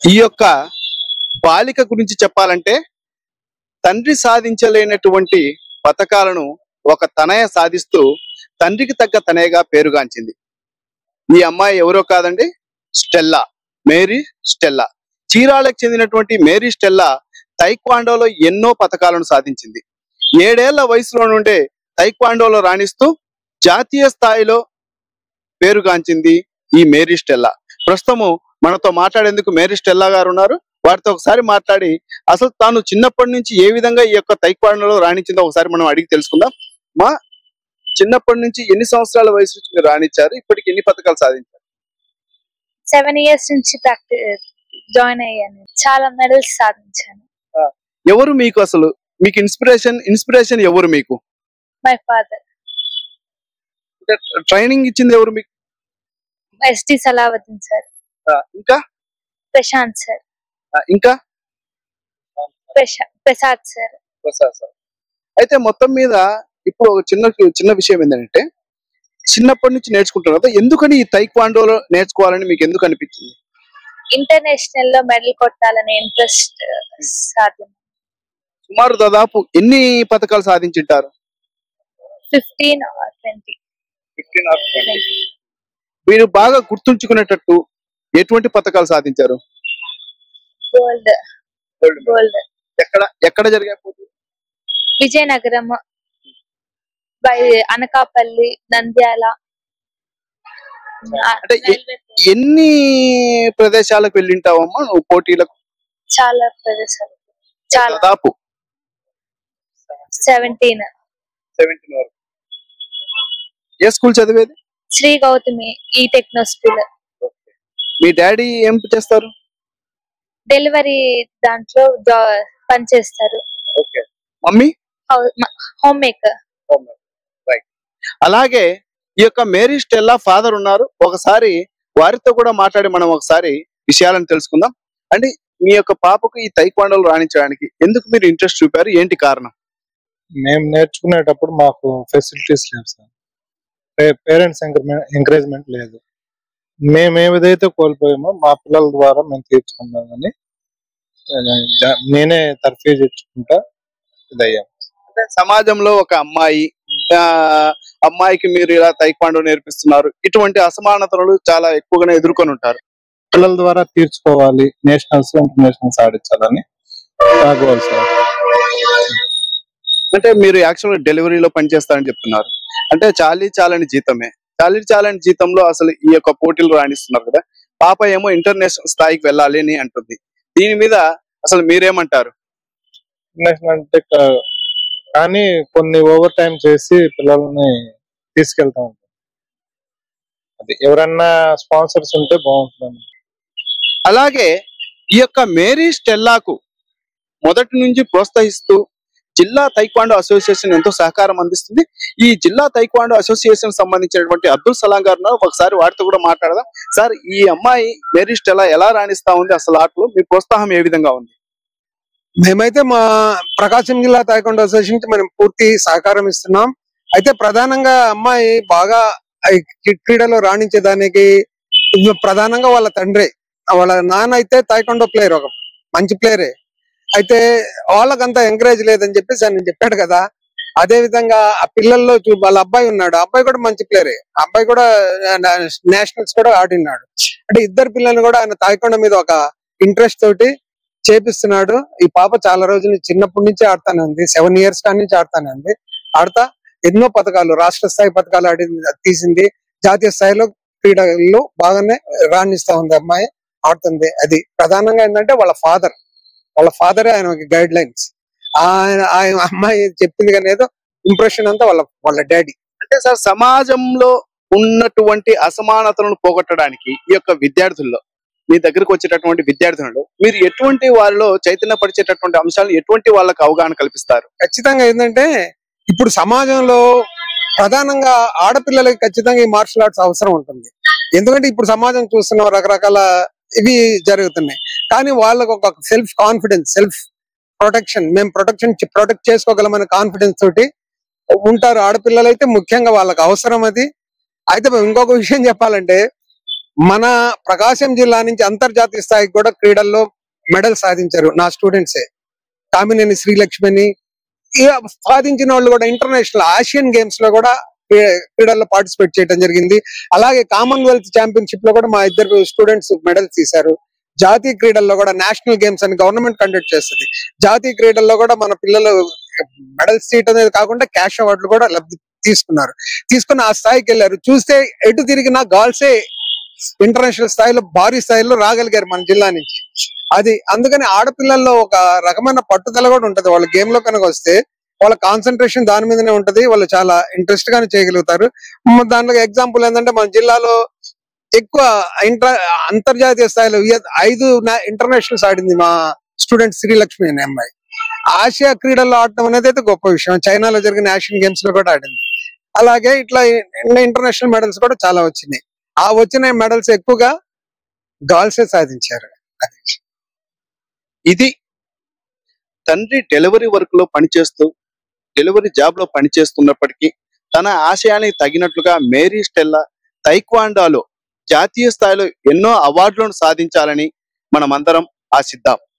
ఈ యొక్క బాలిక గురించి చెప్పాలంటే తండ్రి సాధించలేనటువంటి పథకాలను ఒక తనయ సాధిస్తూ తండ్రికి తగ్గ తనయగా పేరుగాంచింది ఈ అమ్మాయి ఎవరో కాదండి స్టెల్లా మేరీ స్టెల్లా చీరాలకు చెందినటువంటి మేరీ స్టెల్లా తైక్వాండోలో ఎన్నో పథకాలను సాధించింది ఏడేళ్ల వయసులో నుండే తైక్వాండోలో రాణిస్తూ జాతీయ స్థాయిలో పేరుగాంచింది ఈ మేరీ స్టెల్లా ప్రస్తుతము మనతో మాట్లాడేందుకు మేరీ స్టెల్లా గారు ఉన్నారు వారితో ఒకసారి మాట్లాడి అసలు తాను చిన్నప్పటి నుంచి ఏ విధంగా ఈ యొక్క తైక్వాండోలో రాణించిందో ఒకసారి మనం అడిగి తెలుసుకుందాం మా చిన్నప్పటి నుంచి ఎన్ని సంవత్సరాల వయసు నుంచి మీరు రాణించారు ఇప్పటికి ఎన్ని పథకాలు సాధించారు సెవెన్ ఇయర్స్ నుంచి ప్రాక్టీస్ జాయిన్ అయ్యాను చాలా మెడల్స్ సాధించాను ఎవరు మీకు అసలు మీకు ఇన్స్పిరేషన్ ఇన్స్పిరేషన్ ఎవరు మీకు మై ఫాదర్ ట్రైనింగ్ ఇచ్చింది ఎవరు మీకు ఎస్డి సలావుద్దీన్ సార్ ఆ, ఇంకా ప్రశాంత్ సార్ ఆ, ఇంకా ప్రశా ప్రసాద్ సార్ ప్రసాద్ సార్ అయితే మొత్తం మీద ఇప్పుడు ఒక చిన్న చిన్న విషయం ఏంటంటే చిన్నప్పటి నుంచి నేర్చుకుంటున్నారు కదా ఎందుకని ఈ తైక్వాండోలో నేర్చుకోవాలని మీకు ఎందుకు అనిపించింది ఇంటర్నేషనల్ లో మెడల్ కొట్టాలనే ఇంట్రెస్ట్ సాధ్యం సుమారు దాదాపు ఎన్ని పథకాలు సాధించింటారు ఫిఫ్టీన్ ట్వంటీ మీరు బాగా గుర్తుంచుకునేటట్టు ఎటువంటి పథకాలు సాధించారు గోల్డ్ గోల్డ్ ఎక్కడ ఎక్కడ జరిగే పోటీ విజయనగరం బై అనకాపల్లి నంద్యాల ఆ, అంటే ఎ- రైల్వే కోచ్. ఎన్ని ప్రదేశాలకు వెళ్ళింటావమ్మా నువ్వు పోటీలకు చాలా ప్రదేశాలు చాలా దాదాపు సెవెంటీన్ సెవెంటీన్ వరకు ఏ స్కూల్ చదివేది శ్రీ గౌతమి ఈ టెక్నో స్కూల్ మీ డాడీ ఏం చేస్తారు డెలివరీ దాంట్లో జా- పనిచేస్తారు okay mummy homemaker right అలాగే ఈ యొక్క మేరీ స్టెల్లా ఫాదర్ ఉన్నారు ఒకసారి వారితో కూడా మాట్లాడి మనం ఒకసారి విషయాలను తెలుసుకుందాం అంటే మీ యొక్క పాపకు ఈ తైక్వాండోలు రాణించడానికి ఎందుకు మీరు ఇంట్రెస్ట్ చూపారు ఏంటి కారణం మేము నేర్చుకునేటప్పుడు మాకు ఫెసిలిటీస్ లేవు సార్ పేరెంట్స్ ఎంకరేజ్మెంట్ లేదు మేము ఏదైతే కోల్పోయామో మా పిల్లల ద్వారా మేము తీర్చుకున్నామని ఆ, జా- నేనే తర్ఫీజ్ ఇచ్చుకుంటా ఇదయ్యాం అంటే సమాజంలో ఒక అమ్మాయి ఆ అమ్మాయికి మీరు ఇలా తైక్వాండో నేర్పిస్తున్నారు ఇటువంటి అసమానతలు చాలా ఎక్కువగానే ఎదుర్కొని ఉంటారు పిల్లల ద్వారా తీర్చుకోవాలి నేషనల్స్ ఇంటర్నేషనల్స్ ఆడించాలని నా గోల్ సార్ అంటే మీరు యాక్చువల్ డెలివరీలో పనిచేస్తారని చెప్తున్నారు అంటే చాలీ చాలని జీతమే చాలీ చాలని జీతంలో అసలు ఈ యొక్క పోటీలు రాణిస్తున్నారు కదా పాప ఏమో ఇంటర్నేషనల్ స్థాయికి వెళ్ళాలి అని అంటుంది దీని మీద అసలు మీరేమంటారు ఇంటర్నేషనల్ అంటే కా- కానీ కొన్ని ఓవర్ టైం చేసి పిల్లల్ని తీసుకెళ్తా ఉంటాం అది ఎవరన్నా స్పాన్సర్స్ ఉంటే బాగుంటుంది అలాగే ఈ యొక్క మేరీ స్టెల్లాకు మొదటి నుంచి ప్రోత్సహిస్తూ జిల్లా తైక్వాండో అసోసియేషన్ ఎంతో సహకారం అందిస్తుంది ఈ జిల్లా తైక్వాండో అసోసియేషన్ సంబంధించినటువంటి అబ్దుల్ సలాం గారు ఉన్నారు. ఒకసారి వారితో కూడా మాట్లాడదాం సార్ ఈ అమ్మాయి మేరీ స్టెల్లా ఎలా రాణిస్తా ఉంది అసలు ఆటలో మీ ప్రోత్సాహం ఏ విధంగా ఉంది మేమైతే మా ప్రకాశం జిల్లా తాయకొండ అసోసియేషన్ కి మనం పూర్తి సహకారం ఇస్తున్నాం అయితే ప్రధానంగా అమ్మాయి బాగా ఈ క్రీ- క్రీడలో రాణించేదానికి ఇది ప్రధానంగా వాళ్ళ తండ్రి వాళ్ళ నాన్న అయితే తాయకొండ ప్లేయర్ ఒక మంచి ప్లేయరే అయితే వాళ్ళకంతా ఎంకరేజ్ లేదని చెప్పేసి ఆయన చెప్పాడు కదా అదే విధంగా ఆ పిల్లల్లో చూ వాళ్ళ అబ్బాయి ఉన్నాడు ఆ అబ్బాయి కూడా మంచి ప్లేయరే ఆ అబ్బాయి కూడా నేషనల్స్ కూడా ఆడినాడు అంటే ఇద్దరు పిల్లలు కూడా ఆయన తాయకొండ మీద ఒక ఇంట్రెస్ట్ తోటి చేపిస్తున్నాడు ఈ పాప చాలా రోజులు చిన్నప్పటి నుంచి ఆడుతానే ఉంది సెవెన్ ఇయర్స్ కాడి నుంచి ఆడుతానే ఉంది ఆడతా ఎన్నో పథకాలు రాష్ట్ర స్థాయి పథకాలు ఆడి తీసింది జాతీయ స్థాయిలో క్రీడల్లో బాగానే రాణిస్తా ఉంది అమ్మాయి ఆడుతుంది అది ప్రధానంగా ఏంటంటే వాళ్ళ ఫాదర్ వాళ్ళ ఫాదరే ఆయన గైడ్ లైన్స్ ఆయన ఆయన అమ్మాయి చెప్పింది కానీ ఏదో ఇంప్రెషన్ అంతా వాళ్ళ వాళ్ళ డాడీ అంటే సార్ సమాజంలో ఉన్నటువంటి అసమానతలను పోగొట్టడానికి ఈ యొక్క విద్యార్థుల్లో మీ దగ్గరకు వచ్చేటటువంటి విద్యార్థులలో మీరు ఎటువంటి వారిలో చైతన్యపరిచేటటువంటి అంశాలు ఎటువంటి వాళ్ళకి అవగాహన కల్పిస్తారు ఖచ్చితంగా ఏంటంటే ఇప్పుడు సమాజంలో ప్రధానంగా ఆడపిల్లలకి ఖచ్చితంగా ఈ మార్షల్ ఆర్ట్స్ అవసరం ఉంటుంది ఎందుకంటే ఇప్పుడు సమాజం చూస్తున్న రకరకాల ఇవి జరుగుతున్నాయి కానీ వాళ్ళకు ఒక సెల్ఫ్ కాన్ఫిడెన్స్ సెల్ఫ్ ప్రొటెక్షన్ మేము ప్రొటెక్షన్ ప్రొటెక్ట్ చేసుకోగలమనే కాన్ఫిడెన్స్ తోటి ఉంటారు ఆడపిల్లలు అయితే ముఖ్యంగా వాళ్ళకి అవసరం అది అయితే ఇంకొక విషయం చెప్పాలంటే మన ప్రకాశం జిల్లా నుంచి అంతర్జాతీయ స్థాయికి కూడా క్రీడల్లో మెడల్ సాధించారు నా స్టూడెంట్సే కామినేని శ్రీలక్ష్మిని ఇక సాధించిన వాళ్ళు కూడా ఇంటర్నేషనల్ ఆసియన్ గేమ్స్ లో కూడా క్రీ- క్రీడల్లో పార్టిసిపేట్ చేయడం జరిగింది అలాగే కామన్వెల్త్ ఛాంపియన్షిప్ లో కూడా మా ఇద్దరు స్టూడెంట్స్ మెడల్స్ తీశారు జాతీయ క్రీడల్లో కూడా నేషనల్ గేమ్స్ అని గవర్నమెంట్ కండక్ట్ చేస్తుంది జాతీయ క్రీడల్లో కూడా మన పిల్లలు మెడల్స్ తీయటం అనేది కాకుండా క్యాష్ అవార్డులు కూడా లబ్ధి తీసుకున్నారు తీసుకుని ఆ స్థాయికి వెళ్ళారు చూస్తే ఎటు తిరిగినా గాల్సే ఇంటర్నేషనల్ స్థాయిలో భారీ స్థాయిలో రాగలిగారు మన జిల్లా నుంచి అది అందుకని ఆడపిల్లల్లో ఒక రకమైన పట్టుదల కూడా ఉంటది వాళ్ళ గేమ్ లో కనుక వస్తే వాళ్ళ కాన్సన్ట్రేషన్ దాని మీదనే ఉంటది వాళ్ళు చాలా ఇంట్రెస్ట్ గానే చేయగలుగుతారు మ- దాంట్లో ఎగ్జాంపుల్ ఏంటంటే మన జిల్లాలో ఎక్కువ ఇంటర్ అంతర్జాతీయ స్థాయిలో ఇయ- ఐదు ఇంటర్నేషనల్స్ ఆడింది మా స్టూడెంట్ శ్రీలక్ష్మి అనే అమ్మాయి ఆసియా క్రీడల్లో ఆడటం అనేది అయితే గొప్ప విషయం చైనాలో జరిగిన ఏషియన్ గేమ్స్ లో కూడా ఆడింది అలాగే ఇట్లా ఇంటర్నేషనల్ మెడల్స్ కూడా చాలా వచ్చినాయి ఆ వచ్చిన మెడల్స్ ఎక్కువగా గర్ల్సే సాధించారు ఇది తండ్రి డెలివరీ వర్క్ లో పనిచేస్తూ డెలివరీ జాబ్ లో పనిచేస్తున్నప్పటికీ తన ఆశయానికి తగినట్లుగా మేరీ స్టెల్లా తైక్వాండాలో జాతీయ స్థాయిలో ఎన్నో అవార్డులను సాధించాలని మనమందరం ఆశిద్దాం